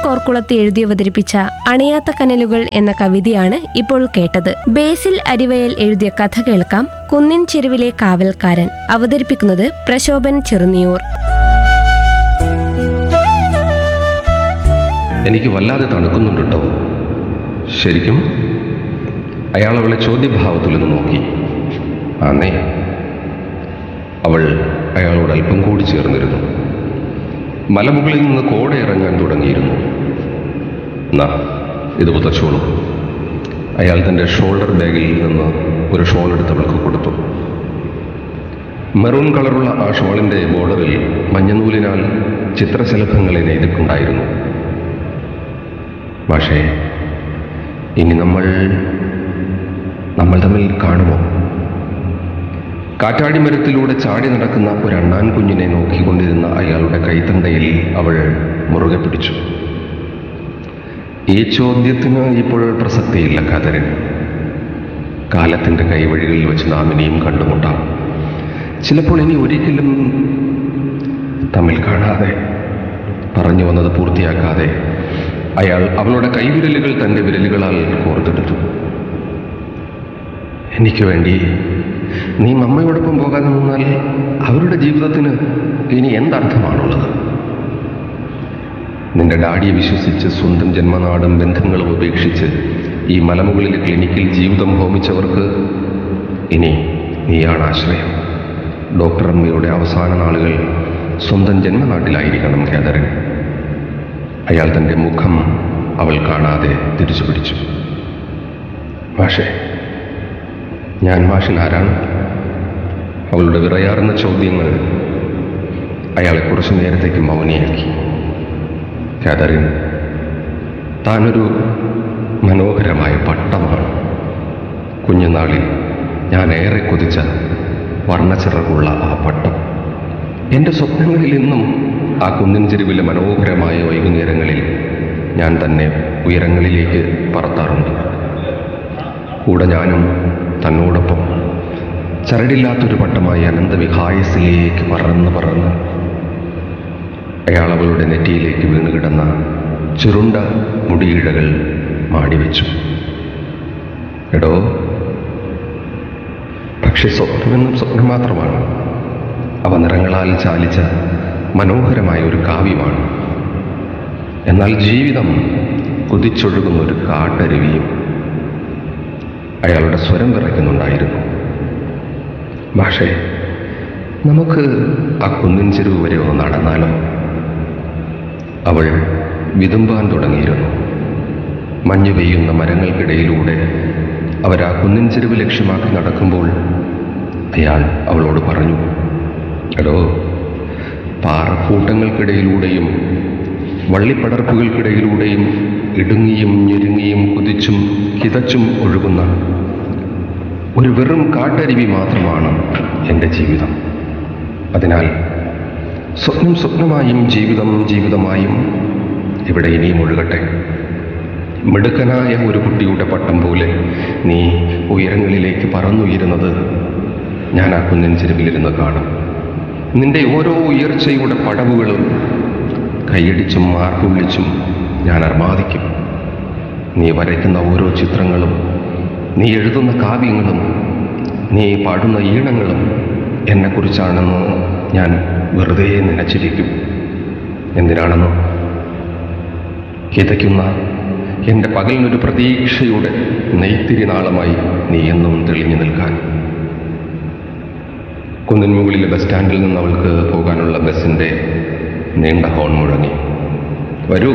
കോർക്കുളത്ത് എഴുതി അവതരിപ്പിച്ച അണയാത്ത കനലുകൾ എന്ന കവിതയാണ് ഇപ്പോൾ കേട്ടത് ബേസിൽ അരിവയൽ എഴുതിയ കഥ കേൾക്കാം കുന്നിൻ ചെരുവിലെ കാവൽക്കാരൻ അവതരിപ്പിക്കുന്നത് പ്രശോഭൻ ചെറുനിയൂർ എനിക്ക് വല്ലാതെ തണുക്കുന്നുണ്ട് കേട്ടോ ശരിക്കും അയാൾ അവളെ ചോദ്യഭാവത്തിൽ നിന്ന് നോക്കി ആന്നേ അവൾ അയാളോട് അല്പം കൂടി ചേർന്നിരുന്നു മലമുകളിൽ നിന്ന് കോട ഇറങ്ങാൻ തുടങ്ങിയിരുന്നു എന്നാ ഇത് പുതച്ചോളൂ അയാൾ തൻ്റെ ഷോൾഡർ ബാഗിൽ നിന്ന് ഒരു ഷോൾ എടുത്ത് അവൾക്ക് കൊടുത്തു മെറൂൺ കളറുള്ള ആ ഷോളിൻ്റെ ബോർഡറിൽ മഞ്ഞനൂലിനാൽ ചിത്രശലഭങ്ങളെ നെയ്തിട്ടുണ്ടായിരുന്നു പക്ഷേ ഇനി നമ്മൾ നമ്മൾ തമ്മിൽ കാണുമോ കാറ്റാടി മരത്തിലൂടെ ചാടി നടക്കുന്ന ഒരു അണ്ണാൻ കുഞ്ഞിനെ നോക്കിക്കൊണ്ടിരുന്ന അയാളുടെ കൈത്തണ്ടയിൽ അവൾ മുറുകെ പിടിച്ചു ഈ ചോദ്യത്തിന് ഇപ്പോൾ പ്രസക്തിയില്ല കതരൻ കാലത്തിൻ്റെ കൈവഴികളിൽ വെച്ച് നാം ഇനിയും കണ്ടുമുട്ടാം ചിലപ്പോൾ ഇനി ഒരിക്കലും തമ്മിൽ കാണാതെ പറഞ്ഞു വന്നത് പൂർത്തിയാക്കാതെ അയാൾ അവളുടെ കൈവിരലുകൾ തൻ്റെ വിരലുകളാൽ കോർത്തെടുത്തു എനിക്ക് വേണ്ടി നീ മമ്മയോടൊപ്പം പോകാതെ നിന്നാൽ അവരുടെ ജീവിതത്തിന് ഇനി എന്തർത്ഥമാണുള്ളത് നിന്റെ ഡാഡിയെ വിശ്വസിച്ച് സ്വന്തം ജന്മനാടും ബന്ധങ്ങളും ഉപേക്ഷിച്ച് ഈ മലമുകളിലെ ക്ലിനിക്കിൽ ജീവിതം ഹോമിച്ചവർക്ക് ഇനി നീയാണ് ആശ്രയം ഡോക്ടർ അമ്മയുടെ അവസാന നാളുകൾ സ്വന്തം ജന്മനാട്ടിലായിരിക്കണം കേദരൻ അയാൾ തൻ്റെ മുഖം അവൾ കാണാതെ തിരിച്ചു പിടിച്ചു മാഷേ ഞാൻ മാഷൻ ആരാണ് അവളുടെ വിറയാർന്ന ചോദ്യങ്ങൾ അയാളെ കുറച്ചു നേരത്തേക്ക് മൗനിയാക്കി കാതറിൻ താനൊരു മനോഹരമായ പട്ടമാണ് കുഞ്ഞുനാളിൽ ഞാൻ ഏറെ കൊതിച്ച വർണ്ണച്ചിറകുള്ള ആ പട്ടം എൻ്റെ സ്വപ്നങ്ങളിൽ ഇന്നും ആ കുന്നിൻ ചെരുവിലെ മനോഹരമായ വൈകുന്നേരങ്ങളിൽ ഞാൻ തന്നെ ഉയരങ്ങളിലേക്ക് പറത്താറുണ്ട് കൂടെ ഞാനും തന്നോടൊപ്പം ചരടില്ലാത്തൊരു പട്ടമായി അനന്തവിഹായസിലേക്ക് പറന്ന് പറന്ന് അയാൾ അവളുടെ നെറ്റിയിലേക്ക് വീണ് കിടന്ന ചുരുണ്ട മുടിയിഴകൾ മാടിവെച്ചു എടോ പക്ഷെ സ്വപ്നമെന്നും സ്വപ്നം മാത്രമാണ് അവ നിറങ്ങളാൽ ചാലിച്ച മനോഹരമായ ഒരു കാവ്യമാണ് എന്നാൽ ജീവിതം കുതിച്ചൊഴുകുന്ന ഒരു കാട്ടരുവിയും അയാളുടെ സ്വരം വിറയ്ക്കുന്നുണ്ടായിരുന്നു പക്ഷേ നമുക്ക് ആ കുന്നിൻ ചെരുവ് വരെ ഒന്ന് നടന്നാലോ അവൾ വിതുമ്പാൻ തുടങ്ങിയിരുന്നു മഞ്ഞു പെയ്യുന്ന മരങ്ങൾക്കിടയിലൂടെ അവർ ആ കുന്നിൻ ചെരുവ് ലക്ഷ്യമാക്കി നടക്കുമ്പോൾ അയാൾ അവളോട് പറഞ്ഞു എടോ പാറക്കൂട്ടങ്ങൾക്കിടയിലൂടെയും വള്ളിപ്പടർപ്പുകൾക്കിടയിലൂടെയും ഇടുങ്ങിയും ഞെരുങ്ങിയും കുതിച്ചും കിതച്ചും ഒഴുകുന്ന ഒരു വെറും കാട്ടരുവി മാത്രമാണ് എൻ്റെ ജീവിതം അതിനാൽ സ്വപ്നം സ്വപ്നമായും ജീവിതം ജീവിതമായും ഇവിടെ ഇനിയും ഒഴുകട്ടെ മിടുക്കനായ ഒരു കുട്ടിയുടെ പട്ടം പോലെ നീ ഉയരങ്ങളിലേക്ക് പറന്നുയരുന്നത് ഞാൻ ആ കുന്നിൻ ചെരുവിലിരുന്ന് കാണും നിന്റെ ഓരോ ഉയർച്ചയുടെ പടവുകളും കൈയടിച്ചും മാർക്കുള്ളിച്ചും ഞാൻ അർമാദിക്കും നീ വരയ്ക്കുന്ന ഓരോ ചിത്രങ്ങളും നീ എഴുതുന്ന കാവ്യങ്ങളും നീ പാടുന്ന ഈണങ്ങളും എന്നെക്കുറിച്ചാണെന്ന് ഞാൻ വെറുതെ നനച്ചിരിക്കും എന്തിനാണെന്നോ കിതയ്ക്കുന്ന എൻ്റെ പകലിനൊരു പ്രതീക്ഷയുടെ നെയ്ത്തിരി നാളമായി നീ എന്നും തെളിഞ്ഞു നിൽക്കാൻ കുന്നിൻ മുകളിലെ ബസ് സ്റ്റാൻഡിൽ നിന്ന് അവൾക്ക് പോകാനുള്ള ബസ്സിൻ്റെ നീണ്ട ഹോൺ മുഴങ്ങി വരൂ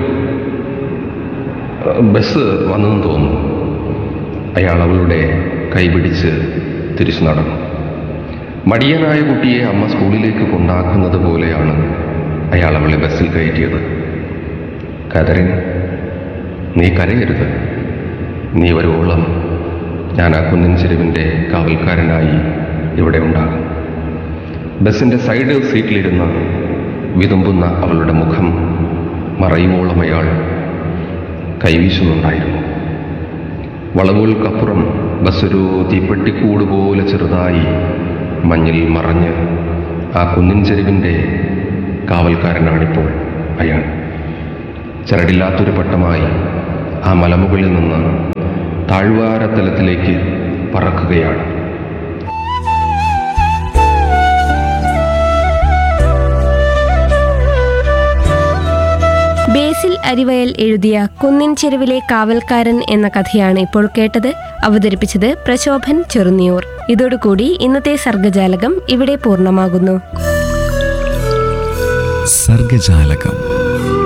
അഹ് ബസ് വന്നെന്ന് തോന്നുന്നു അയാൾ അവളുടെ കൈപിടിച്ച് തിരിച്ചു നടന്നു മടിയനായ കുട്ടിയെ അമ്മ സ്കൂളിലേക്ക് കൊണ്ടാക്കുന്നത് പോലെയാണ് അയാൾ അവളെ ബസ്സിൽ കയറ്റിയത് കതറിൻ നീ കരയരുത് നീ വരുവോളം ഞാൻ ആ കുന്നിൻ ചെരുവിൻ്റെ കാവൽക്കാരനായി ഇവിടെ ഉണ്ടാകും ബസ്സിൻ്റെ സൈഡ് സീറ്റിലിരുന്ന് വിതുമ്പുന്ന അവളുടെ മുഖം മറയുവോളം അയാൾ കൈവീശുന്നുണ്ടായിരുന്നു വളവുകൾക്കപ്പുറം ബസ് ഒരു തീപ്പെട്ടിക്കൂട് പോലെ ചെറുതായി മഞ്ഞിൽ മറഞ്ഞ് ആ കുന്നിൻ ചെരുവിൻ്റെ കാവൽക്കാരനാണിപ്പോൾ അയാൾ ചരടില്ലാത്തൊരു പട്ടമായി ആ മലമുകളിൽ നിന്ന് താഴ്വാരതലത്തിലേക്ക് പറക്കുകയാണ് ബേസിൽ അരിവയൽ എഴുതിയ കുന്നിൻ ചെരുവിലെ കാവൽക്കാരൻ എന്ന കഥയാണ് ഇപ്പോൾ കേട്ടത് അവതരിപ്പിച്ചത് പ്രശോഭൻ ചെറുന്നിയൂർ ഇതോടുകൂടി ഇന്നത്തെ സർഗജാലകം ഇവിടെ പൂർണ്ണമാകുന്നു സർഗജാലകം